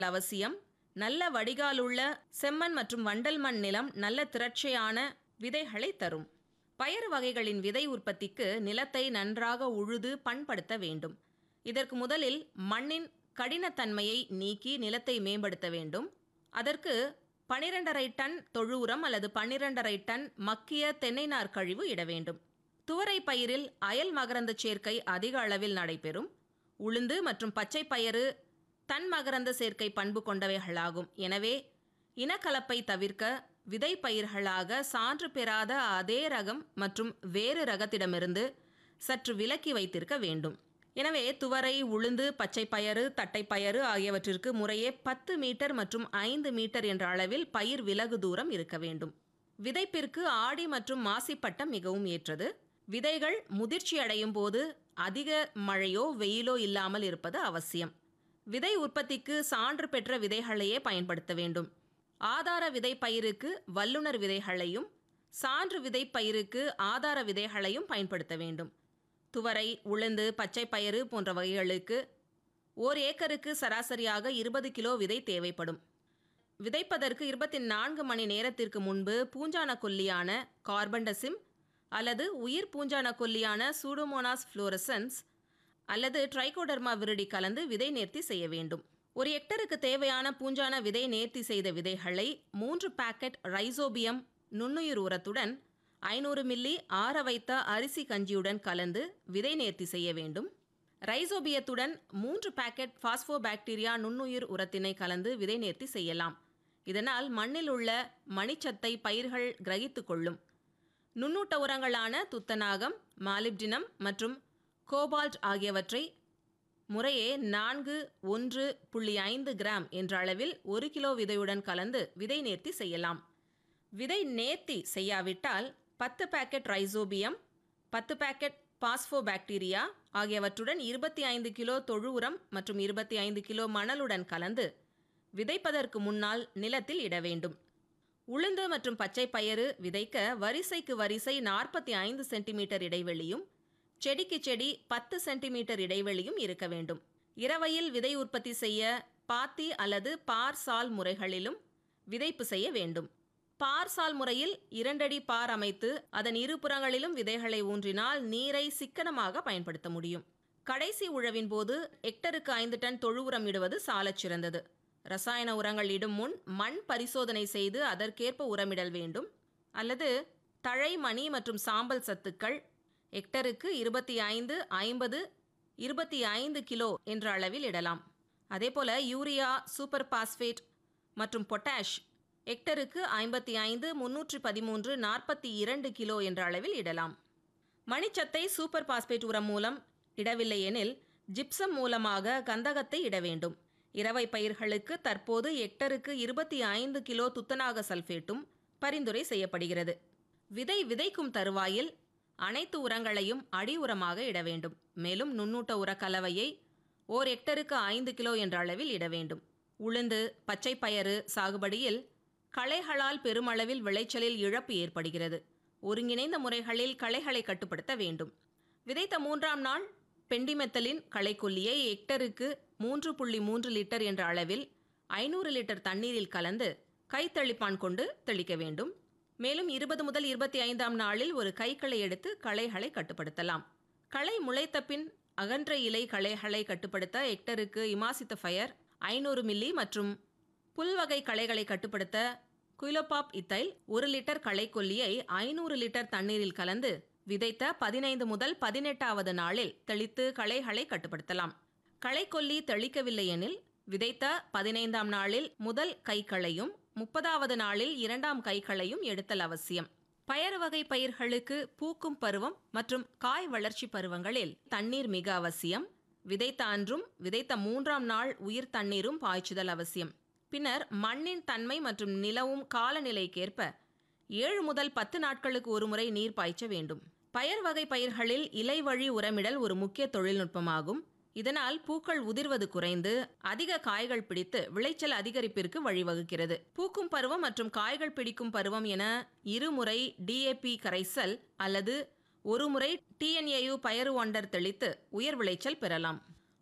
அவசியம் நல்ல வடிகாலுள்ள செம்மண் மற்றும் வண்டல் மண் நிலம் நல்ல திரட்சியான விதைகளை தரும் பயறு வகைகளின் விதை உற்பத்திக்கு நிலத்தை நன்றாக உழுது பண்படுத்த வேண்டும் இதற்கு முதலில் மண்ணின் கடினத்தன்மையை நீக்கி நிலத்தை மேம்படுத்த வேண்டும் அதற்கு பனிரெண்டரை டன் தொழு உரம் அல்லது பன்னிரெண்டரை டன் மக்கிய தென்னை நார் கழிவு இட வேண்டும் துவரை பயிரில் அயல் மகரந்த சேர்க்கை அதிக அளவில் நடைபெறும் உளுந்து மற்றும் பச்சை பயறு தன் மகரந்த சேர்க்கை பண்பு கொண்டவைகளாகும் எனவே இனக்கலப்பை தவிர்க்க விதை பயிர்களாக சான்று பெறாத அதே ரகம் மற்றும் வேறு ரகத்திடமிருந்து சற்று விலக்கி வைத்திருக்க வேண்டும் எனவே துவரை உளுந்து பச்சை பயறு தட்டைப்பயறு ஆகியவற்றிற்கு முறையே பத்து மீட்டர் மற்றும் ஐந்து மீட்டர் என்ற அளவில் பயிர் விலகு தூரம் இருக்க வேண்டும் விதைப்பிற்கு ஆடி மற்றும் மாசிப்பட்டம் மிகவும் ஏற்றது விதைகள் முதிர்ச்சி அடையும் போது அதிக மழையோ வெயிலோ இல்லாமல் இருப்பது அவசியம் விதை உற்பத்திக்கு சான்று பெற்ற விதைகளையே பயன்படுத்த வேண்டும் ஆதார விதை பயிருக்கு வல்லுநர் விதைகளையும் சான்று விதை பயிருக்கு ஆதார விதைகளையும் பயன்படுத்த வேண்டும் துவரை உளுந்து பச்சை பயிறு போன்ற வகைகளுக்கு ஓர் ஏக்கருக்கு சராசரியாக இருபது கிலோ விதை தேவைப்படும் விதைப்பதற்கு இருபத்தி நான்கு மணி நேரத்திற்கு முன்பு பூஞ்சான கொல்லியான கார்பன்டசிம் அல்லது உயிர் பூஞ்சான கொல்லியான சூடோமோனாஸ் ஃப்ளோரசன்ஸ் அல்லது ட்ரைகோடர்மா விருடி கலந்து விதை நேர்த்தி செய்ய வேண்டும் ஒரு ஹெக்டருக்கு தேவையான பூஞ்சான விதை நேர்த்தி செய்த விதைகளை மூன்று பாக்கெட் ரைசோபியம் நுண்ணுயிர் உரத்துடன் ஐநூறு மில்லி ஆற வைத்த அரிசி கஞ்சியுடன் கலந்து விதை நேர்த்தி செய்ய வேண்டும் ரைசோபியத்துடன் மூன்று பாக்கெட் பாஸ்போபாக்டீரியா நுண்ணுயிர் உரத்தினை கலந்து விதை நேர்த்தி செய்யலாம் இதனால் மண்ணில் உள்ள மணிச்சத்தை பயிர்கள் கிரகித்து கொள்ளும் நுண்ணூட்ட உரங்களான துத்தநாகம் மாலிப்டினம் மற்றும் கோபால்ட் ஆகியவற்றை முறையே நான்கு ஒன்று புள்ளி ஐந்து கிராம் என்ற அளவில் ஒரு கிலோ விதையுடன் கலந்து விதை நேர்த்தி செய்யலாம் விதை நேர்த்தி செய்யாவிட்டால் பத்து பாக்கெட் ரைசோபியம் பத்து பாக்கெட் பாஸ்போபாக்டீரியா ஆகியவற்றுடன் இருபத்தி ஐந்து கிலோ தொழு உரம் மற்றும் இருபத்தி ஐந்து கிலோ மணலுடன் கலந்து விதைப்பதற்கு முன்னால் நிலத்தில் இட வேண்டும் உளுந்து மற்றும் பச்சை பயறு விதைக்க வரிசைக்கு வரிசை நாற்பத்தி ஐந்து சென்டிமீட்டர் இடைவெளியும் செடிக்கு செடி பத்து சென்டிமீட்டர் இடைவெளியும் இருக்க வேண்டும் இரவையில் விதை உற்பத்தி செய்ய பாத்தி அல்லது பார் சால் முறைகளிலும் விதைப்பு செய்ய வேண்டும் பார் சால் முறையில் இரண்டடி பார் அமைத்து அதன் இருபுறங்களிலும் விதைகளை ஊன்றினால் நீரை சிக்கனமாக பயன்படுத்த முடியும் கடைசி உழவின் போது ஹெக்டருக்கு ஐந்து டன் தொழு உரம் இடுவது சாலச் சிறந்தது ரசாயன உரங்கள் இடும் முன் மண் பரிசோதனை செய்து அதற்கேற்ப உரமிடல் வேண்டும் அல்லது தழை மணி மற்றும் சாம்பல் சத்துக்கள் ஹெக்டருக்கு இருபத்தி ஐந்து ஐம்பது இருபத்தி ஐந்து கிலோ என்ற அளவில் இடலாம் அதேபோல யூரியா சூப்பர் பாஸ்பேட் மற்றும் பொட்டாஷ் ஹெக்டருக்கு ஐம்பத்தி ஐந்து முன்னூற்றி பதிமூன்று நாற்பத்தி இரண்டு கிலோ என்ற அளவில் இடலாம் மணிச்சத்தை சூப்பர் பாஸ்பேட் உரம் மூலம் இடவில்லை எனில் ஜிப்சம் மூலமாக கந்தகத்தை இட வேண்டும் இரவை பயிர்களுக்கு தற்போது ஹெக்டருக்கு இருபத்தி ஐந்து கிலோ துத்தநாக சல்பேட்டும் பரிந்துரை செய்யப்படுகிறது விதை விதைக்கும் தருவாயில் அனைத்து உரங்களையும் அடி உரமாக இட வேண்டும் மேலும் நுண்ணூட்ட உர கலவையை ஓர் ஹெக்டருக்கு ஐந்து கிலோ என்ற அளவில் இட வேண்டும் உளுந்து பச்சை பயறு சாகுபடியில் களைகளால் பெருமளவில் விளைச்சலில் இழப்பு ஏற்படுகிறது ஒருங்கிணைந்த முறைகளில் களைகளை கட்டுப்படுத்த வேண்டும் விதைத்த மூன்றாம் நாள் பெண்டிமெத்தலின் களைக்கொல்லியை ஹெக்டருக்கு மூன்று புள்ளி மூன்று லிட்டர் என்ற அளவில் ஐநூறு லிட்டர் தண்ணீரில் கலந்து கைத்தளிப்பான் கொண்டு தெளிக்க வேண்டும் மேலும் இருபது முதல் இருபத்தி ஐந்தாம் நாளில் ஒரு கைக்களை எடுத்து களைகளை கட்டுப்படுத்தலாம் களை முளைத்த பின் அகன்ற இலை களைகளை கட்டுப்படுத்த ஹெக்டருக்கு இமாசித்தஃபயர் ஐநூறு மில்லி மற்றும் புல்வகை களைகளை கட்டுப்படுத்த குயிலோபாப் இத்தைல் ஒரு லிட்டர் களைக்கொல்லியை ஐநூறு லிட்டர் தண்ணீரில் கலந்து விதைத்த பதினைந்து முதல் பதினெட்டாவது நாளில் தெளித்து களைகளை கட்டுப்படுத்தலாம் களைக்கொல்லி தெளிக்கவில்லை எனில் விதைத்த பதினைந்தாம் நாளில் முதல் கைக்களையும் முப்பதாவது நாளில் இரண்டாம் கைக்களையும் எடுத்தல் அவசியம் பயறு வகை பயிர்களுக்கு பூக்கும் பருவம் மற்றும் காய் வளர்ச்சி பருவங்களில் தண்ணீர் மிக அவசியம் விதைத்த அன்றும் விதைத்த மூன்றாம் நாள் உயிர் தண்ணீரும் பாய்ச்சுதல் அவசியம் பின்னர் மண்ணின் தன்மை மற்றும் நிலவும் காலநிலைக்கேற்ப ஏழு முதல் பத்து நாட்களுக்கு ஒருமுறை நீர் பாய்ச்ச வேண்டும் பயர் வகை பயிர்களில் இலை வழி உரமிடல் ஒரு முக்கிய தொழில்நுட்பமாகும் இதனால் பூக்கள் உதிர்வது குறைந்து அதிக காய்கள் பிடித்து விளைச்சல் அதிகரிப்பிற்கு வழிவகுக்கிறது பூக்கும் பருவம் மற்றும் காய்கள் பிடிக்கும் பருவம் என இருமுறை டிஏபி கரைசல் அல்லது ஒருமுறை டிஎன்ஏயு பயறு ஒண்டர் தெளித்து உயர் விளைச்சல் பெறலாம்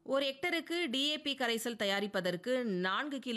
ஒரு ஹெக்டருக்கு டிஏபி கரைசல் தயாரிப்பதற்கு நான்கு கிலோ